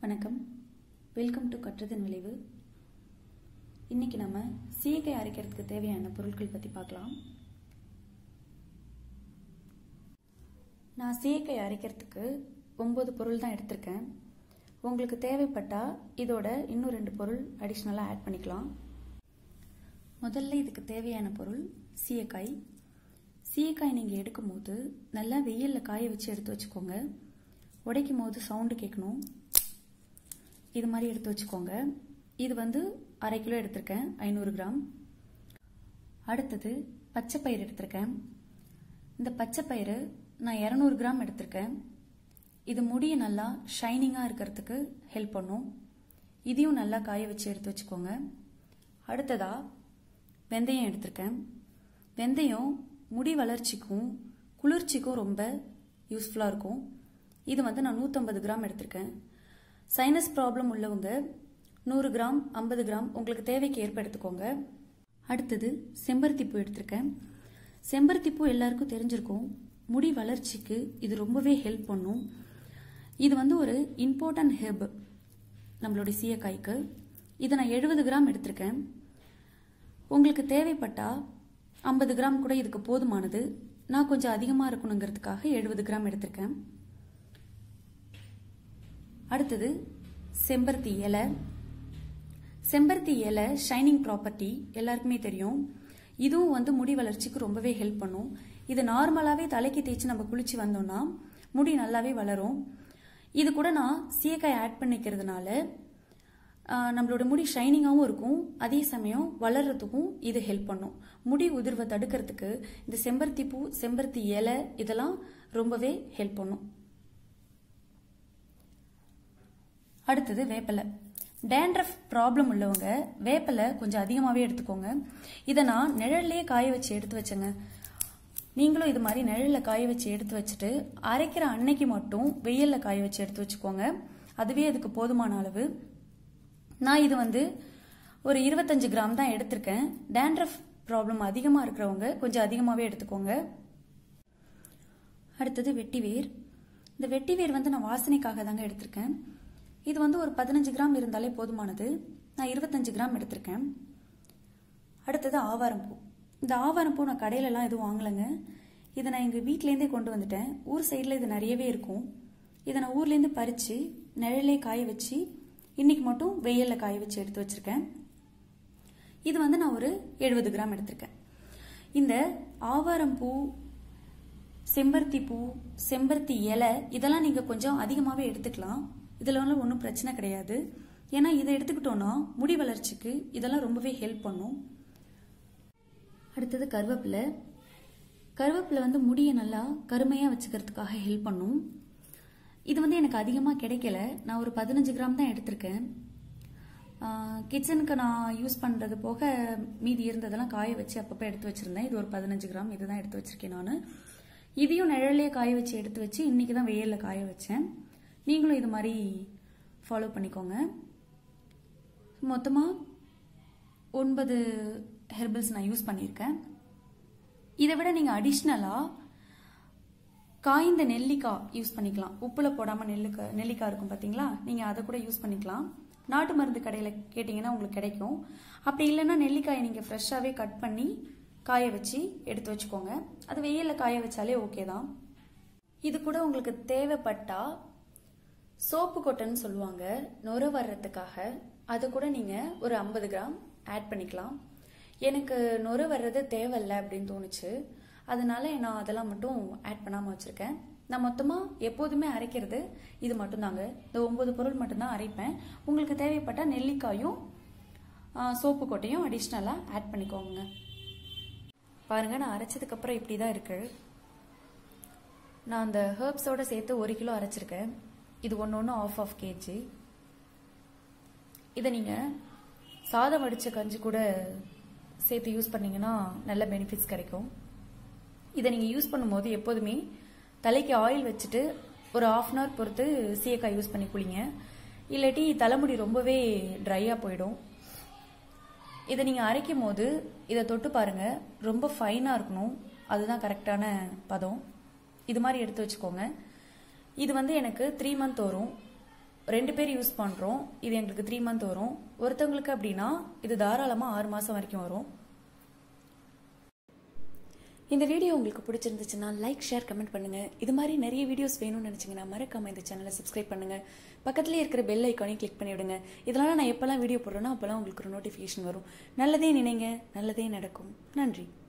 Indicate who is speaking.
Speaker 1: வணக்கம் welcome to கற்றதன் விளைவு இன்னைக்கு நம்ம சீயக்காய் அரைக்கிறதுக்கு தேவையான பொருட்கள் பற்றி பார்க்கலாம் நான் சீயக்காய் அரைக்கிறதுக்கு ஒம்பது பொருள் தான் எடுத்திருக்கேன் உங்களுக்கு தேவைப்பட்டால் இதோட இன்னும் ரெண்டு பொருள் அடிஷ்னலாக ஆட் பண்ணிக்கலாம் முதல்ல இதுக்கு தேவையான பொருள் சீயக்காய் சீயக்காய் நீங்கள் எடுக்கும்போது நல்லா வெயிலில் காய வச்சு எடுத்து வச்சுக்கோங்க உடைக்கும் போது சவுண்டு கேட்கணும் இது மாதிரி எடுத்து வச்சுக்கோங்க இது வந்து அரை கிலோ எடுத்திருக்கேன் ஐநூறு கிராம் அடுத்தது பச்சை பயிர் எடுத்திருக்கேன் இந்த பச்சை பயிறு நான் இரநூறு கிராம் எடுத்திருக்கேன் இது முடியை நல்லா ஷைனிங்காக இருக்கிறதுக்கு ஹெல்ப் பண்ணும் இதையும் நல்லா காய வச்சு எடுத்து வச்சுக்கோங்க அடுத்ததா வெந்தயம் எடுத்திருக்கேன் வெந்தயம் முடி வளர்ச்சிக்கும் குளிர்ச்சிக்கும் ரொம்ப யூஸ்ஃபுல்லாக இருக்கும் இது வந்து நான் நூற்றம்பது கிராம் எடுத்திருக்கேன் சைனஸ் ப்ராப்ளம் உள்ளவங்க நூறு கிராம் ஐம்பது கிராம் உங்களுக்கு தேவைக்கு ஏற்ப எடுத்துக்கோங்க அடுத்தது செம்பருத்தி பூ எடுத்திருக்கேன் செம்பருத்தி பூ எல்லாருக்கும் தெரிஞ்சிருக்கும் முடி வளர்ச்சிக்கு இது ரொம்பவே ஹெல்ப் பண்ணும் இது வந்து ஒரு இம்பார்ட்டன்ட் ஹெர்ப் நம்மளுடைய சீயக்காய்க்கு இதை நான் எழுபது கிராம் எடுத்திருக்கேன் உங்களுக்கு தேவைப்பட்டா ஐம்பது கிராம் கூட இதுக்கு போதுமானது நான் கொஞ்சம் அதிகமாக இருக்கணுங்கிறதுக்காக எழுபது கிராம் எடுத்திருக்கேன் அடுத்தது செம்பருத்தி இலை செம்பருத்தி இலை ஷைனிங் ப்ராப்பர்ட்டி எல்லாருக்குமே தெரியும் இதுவும் வந்து முடி வளர்ச்சிக்கு ரொம்பவே ஹெல்ப் பண்ணும் இது நார்மலாகவே தலைக்கு தேய்ச்சி நம்ம குளிச்சு வந்தோம்னா முடி நல்லாவே வளரும் இது கூட நான் சீயக்காய் ஆட் பண்ணிக்கிறதுனால நம்மளோட முடி ஷைனிங்காகவும் இருக்கும் அதே சமயம் வளர்றதுக்கும் இது ஹெல்ப் பண்ணும் முடி உதிர்வை தடுக்கிறதுக்கு இந்த செம்பருத்தி பூ செம்பருத்தி இலை இதெல்லாம் ரொம்பவே ஹெல்ப் பண்ணும் அடுத்தது வேப்பலை டேண்ட்ரஃப் ப்ராப்ளம் உள்ளவங்க வேப்பலை கொஞ்சம் அதிகமாகவே எடுத்துக்கோங்க இதை நான் நிழல்லையே காய வச்சு எடுத்து வச்சேங்க நீங்களும் இது மாதிரி நிழலில் காய வச்சு எடுத்து வச்சுட்டு அரைக்கிற அன்னைக்கு மட்டும் வெயிலில் காய வச்சு எடுத்து வச்சுக்கோங்க அதுவே அதுக்கு போதுமான அளவு நான் இது வந்து ஒரு இருபத்தஞ்சு கிராம் தான் எடுத்திருக்கேன் டேண்ட்ரஃப் ப்ராப்ளம் அதிகமாக இருக்கிறவங்க கொஞ்சம் அதிகமாகவே எடுத்துக்கோங்க அடுத்தது வெட்டிவேர் இந்த வெட்டிவேர் வந்து நான் வாசனைக்காக தாங்க எடுத்திருக்கேன் இது வந்து ஒரு பதினஞ்சு கிராம் இருந்தாலே போதுமானது நான் இருபத்தஞ்சு கிராம் எடுத்திருக்கேன் அடுத்தது ஆவாரம்பூ இந்த ஆவாரம்பூ நான் கடையிலலாம் எதுவும் வாங்கலைங்க இதை நான் எங்கள் வீட்டிலேருந்தே கொண்டு வந்துட்டேன் ஊர் சைடில் இது நிறையவே இருக்கும் இதை நான் ஊர்லேருந்து பறித்து நிழலே காய வச்சு இன்னைக்கு மட்டும் வெயிலில் காய வச்சு எடுத்து வச்சிருக்கேன் இது வந்து நான் ஒரு எழுபது கிராம் எடுத்திருக்கேன் இந்த ஆவாரம்பூ செம்பருத்தி பூ செம்பருத்தி இலை இதெல்லாம் நீங்கள் கொஞ்சம் அதிகமாகவே எடுத்துக்கலாம் இதில் வந்து ஒன்றும் பிரச்சனை கிடையாது ஏன்னா இதை எடுத்துக்கிட்டோன்னா முடி வளர்ச்சிக்கு இதெல்லாம் ரொம்பவே ஹெல்ப் பண்ணும் அடுத்தது கருவேப்பிலை கருவேப்பிலை வந்து முடியை நல்லா கருமையாக வச்சுக்கிறதுக்காக ஹெல்ப் பண்ணும் இது வந்து எனக்கு அதிகமாக கிடைக்கல நான் ஒரு பதினஞ்சு கிராம் தான் எடுத்திருக்கேன் கிச்சனுக்கு நான் யூஸ் பண்ணுறது போக மீதி இருந்ததெல்லாம் காய வச்சு அப்பப்போ எடுத்து வச்சுருந்தேன் இது ஒரு பதினஞ்சு கிராம் இதுதான் எடுத்து வச்சுருக்கேன் நான் இதையும் நிழலே காய வச்சு எடுத்து வச்சு இன்றைக்கி தான் வெயிலில் காய வச்சேன் நீங்களும் இது மாதிரி ஃபாலோ பண்ணிக்கோங்க மொத்தமாக ஒன்பது ஹெர்பல்ஸ் நான் யூஸ் பண்ணியிருக்கேன் இதை விட நீங்கள் அடிஷ்னலாக காய்ந்த நெல்லிக்காய் யூஸ் பண்ணிக்கலாம் உப்பில் போடாமல் நெல்லிக்காய் நெல்லிக்காய் இருக்கும் பார்த்தீங்களா நீங்கள் அதை கூட யூஸ் பண்ணிக்கலாம் நாட்டு மருந்து கடையில் கேட்டிங்கன்னா உங்களுக்கு கிடைக்கும் அப்படி இல்லைன்னா நெல்லிக்காயை நீங்கள் ஃப்ரெஷ்ஷாகவே கட் பண்ணி காய வச்சு எடுத்து வச்சுக்கோங்க அது வெயிலில் காய வச்சாலே ஓகே தான் இது கூட உங்களுக்கு தேவைப்பட்டா சோப்பு கொட்டைன்னு சொல்லுவாங்க நொர வர்றதுக்காக அது கூட நீங்கள் ஒரு ஐம்பது கிராம் ஆட் பண்ணிக்கலாம் எனக்கு நொர வர்றது தேவையில்ல அப்படின்னு தோணுச்சு அதனால நான் அதெல்லாம் மட்டும் ஆட் பண்ணாமல் வச்சுருக்கேன் நான் மொத்தமாக எப்போதுமே அரைக்கிறது இது மட்டும்தாங்க இந்த ஒம்பது பொருள் மட்டும்தான் அரைப்பேன் உங்களுக்கு தேவைப்பட்டால் நெல்லிக்காயும் சோப்பு கொட்டையும் அடிஷ்னலாக ஆட் பண்ணிக்கோங்க பாருங்கள் நான் அரைச்சதுக்கப்புறம் இப்படி தான் இருக்குது நான் அந்த ஹர்ப்ஸோட சேர்த்து ஒரு கிலோ அரைச்சிருக்கேன் இது ஒன்று ஒன்று ஆஃப் ஆஃப் கேஜி இதை நீங்கள் சாதம் வடித்த கஞ்சி கூட சேர்த்து யூஸ் பண்ணிங்கன்னா நல்ல பெனிஃபிட்ஸ் கிடைக்கும் இதை நீங்கள் யூஸ் பண்ணும்போது எப்போதுமே தலைக்கு ஆயில் வச்சுட்டு ஒரு ஆஃப் அன் ஹவர் பொறுத்து சீயக்காய் யூஸ் பண்ணி குளிங்க இல்லாட்டி தலைமுடி ரொம்பவே ட்ரையாக போயிடும் இதை நீங்கள் அரைக்கும் போது இதை தொட்டு பாருங்கள் ரொம்ப ஃபைனாக இருக்கணும் அதுதான் கரெக்டான பதம் இது மாதிரி எடுத்து வச்சுக்கோங்க இது வந்து எனக்கு த்ரீ மந்த் வரும் ரெண்டு பேர் யூஸ் பண்ணுறோம் இது எங்களுக்கு த்ரீ மந்த் வரும் ஒருத்தவங்களுக்கு அப்படின்னா இது தாராளமாக ஆறு மாதம் வரைக்கும் வரும் இந்த வீடியோ உங்களுக்கு பிடிச்சிருந்துச்சுன்னா லைக் ஷேர் கமெண்ட் பண்ணுங்க இது மாதிரி நிறைய வீடியோஸ் வேணும்னு நினைச்சீங்கன்னா மறக்காம இந்த சேனலை சப்ஸ்கிரைப் பண்ணுங்க பக்கத்துலேயே இருக்கிற பெல் ஐக்கானையும் கிளிக் பண்ணி விடுங்க இதனால நான் எப்பெல்லாம் வீடியோ போடுறேனோ அப்பெல்லாம் உங்களுக்கு ஒரு நோட்டிஃபிகேஷன் வரும் நல்லதே நினைங்க நல்லதே நடக்கும் நன்றி